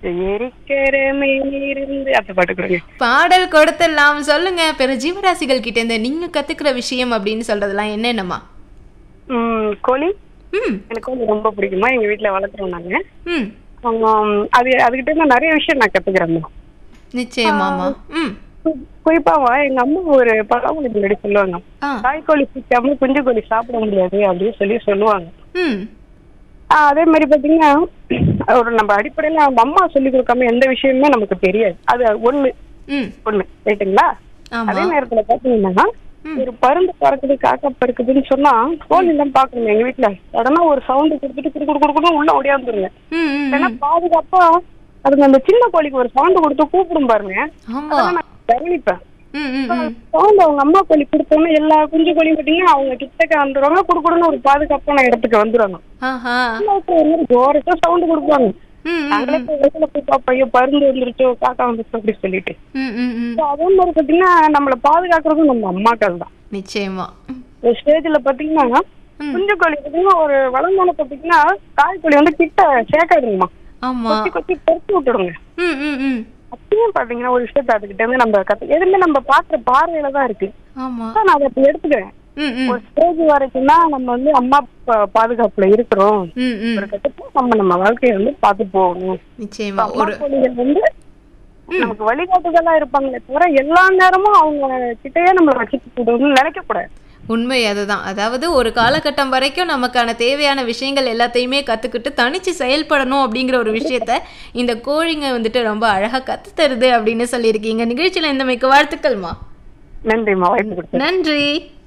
எரிக்கரமே இருந்து அந்த பாட்டு கொடுங்க பாடல் கொடுத்துடலாம் சொல்லுங்க பிற ஜீவராசிகள் கிட்ட இருந்து நீங்க கத்துக்கிற விஷயம் அப்படின்னு சொல்றதெல்லாம் என்னென்னமா ம், கோழி ம் எனக்கு கோழி ரொம்ப பிடிக்குமா எங்க வீட்ல வளர்க்குறோம் நாங்க ம் ஆம், அது அதுகிட்ட இருந்து நிறைய விஷயம் நான் கத்துக்கிறேன் நிச்சயமாமா ம் குறிப்பாவா எங்க அம்மா ஒரு பழமொழி முன்னாடி சொல்லுவாங்க ஆ தாய்க்கோழி சிக்காம குஞ்சு கோழி சாப்பிட முடியாது அப்படின்னு சொல்லி சொல்லுவாங்க ம் ஆஹ் அதே மாதிரி பாத்தீங்கன்னா ஒரு நம்ம அடிப்படையில நம்ம அம்மா சொல்லி கொடுக்காம எந்த விஷயமுமே நமக்கு தெரியாது அது ஒண்ணு ம் ஒண்ணு ரைட்டுங்களா ஆமா அதே நேரத்துல பாத்தீங்கன்னா ஒரு பருந்து பறக்குது காக்கா பறக்குதுன்னு சொன்னா கோழி எல்லாம் பாக்கணும் எங்க வீட்டுல உடனே ஒரு சவுண்ட் கொடுத்துட்டு குடு குடு குடுக்கணும் உள்ள ஓடியாந்துருங்க ம் ம் ஏன்னா பாதுகாப்பா அதுங்க அந்த சின்ன கோழிக்கு ஒரு சவுண்ட் கொடுத்து கூப்பிடும் பாருங்க ஆமா அதெல்லாம் நான் கவனிப்பேன் ம் ம் ம் சவுண்ட் அவங்க அம்மா கோழி கொடுத்தோன்னே எல்லா குஞ்சு கோழியும் பாத்தீங்கன்னா அவங்க கிட்டக்க வந்துருவாங்க குடுக்குடுன்னு ஒரு பாதுகாப்பான இடத்துக்கு வந்துருவாங்க ஆஹா ஜோரஸா சவுண்ட் கொடுப்பாங்க ம் ம் நாங்களே போய் வெளியில போய் பார்ப்போம் ஐயோ பருந்து வந்துருச்சோ காக்கா வந்துருச்சோ அப்படி சொல்லிட்டு ம் ம் ம் So, அதே மாதிரி பாத்தீங்கன்னா நம்மள பாதுகாக்கிறதும் நம்ம அம்மாக்கள் தான் நிச்சயமா ஒரு ஸ்டேஜ்ல பாத்தீங்கன்னா ம். குஞ்சு கோழி பாத்தீங்கன்னா ஒரு வளர்ந்தான பாத்தீங்கன்னா தாய் கோழி வந்து கிட்ட சேர்க்காதுங்கம்மா ஆமா கொத்தி கொத்தி பறிச்சு விட்டுடுங்க ம் ம் ம் அப்பயும் பாத்தீங்கன்னா ஒரு விஷயத்த அதுகிட்ட இருந்து நம்ம கத்து எதுவுமே நம்ம பாக்குற பார்வையில தான் இருக்கு ஆமா அதான் நான் அதை அப்படி எடுத்துக்கிறேன் ம் ம் ஒரு ஸ்டேஜ் வரைக்கும் தான் நம்ம வந்து அம்மா பா- பாதுகாப்புல இருக்கிறோம் ம் ம் ஒரு கட்டத்துல நம்ம நம்ம வாழ்க்கையை வந்து பார்த்து போகணும் நிச்சயமா அம்மா ஒரு கோழிகள் வந்து நமக்கு வழிகாட்டுதலா இருப்பாங்களே தவிர எல்லா நேரமும் அவங்க கிட்டயே நம்மள வச்சுட்டு கூடணும்னு நினைக்க கூடாது உண்மை அதுதான் அதாவது ஒரு காலகட்டம் வரைக்கும் நமக்கான தேவையான விஷயங்கள் எல்லாத்தையுமே கற்றுக்கிட்டு தனிச்சு செயல்படணும் அப்படிங்கிற ஒரு விஷயத்த இந்த கோழிங்க வந்துட்டு ரொம்ப அழகாக கத்து தருது அப்படின்னு சொல்லியிருக்கீங்க நிகழ்ச்சியில் இந்த மிக்க வாழ்த்துக்கள்மா நன்றிம்மா வாய்ப்பு கொடுத்து நன்றி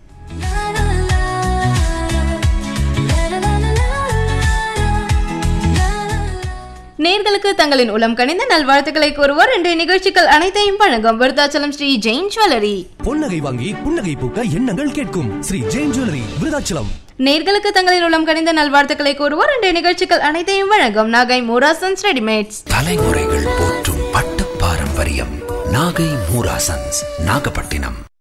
நேர்களுக்கு தங்களின் உளம் கனிந்த நல்வாழ்த்துக்களை கூறுவோர் இன்றைய நிகழ்ச்சிகள் அனைத்தையும் வழங்கும் விருத்தாச்சலம் ஸ்ரீ ஜெயின் ஜுவல்லரி பொன்னகை வாங்கி புன்னகை பூக்க எண்ணங்கள் கேட்கும் ஸ்ரீ ஜெயின் ஜுவல்லரி விருதாச்சலம் நேர்களுக்கு தங்களின் உளம் கனிந்த நல்வாழ்த்துக்களை கூறுவோர் இன்றைய நிகழ்ச்சிகள் அனைத்தையும் வழங்கும் நாகை மூராசன்ஸ் ரெடிமேட்ஸ் தலைமுறைகள் போற்றும் பட்டு பாரம்பரியம் நாகை மூராசன்ஸ் நாகப்பட்டினம்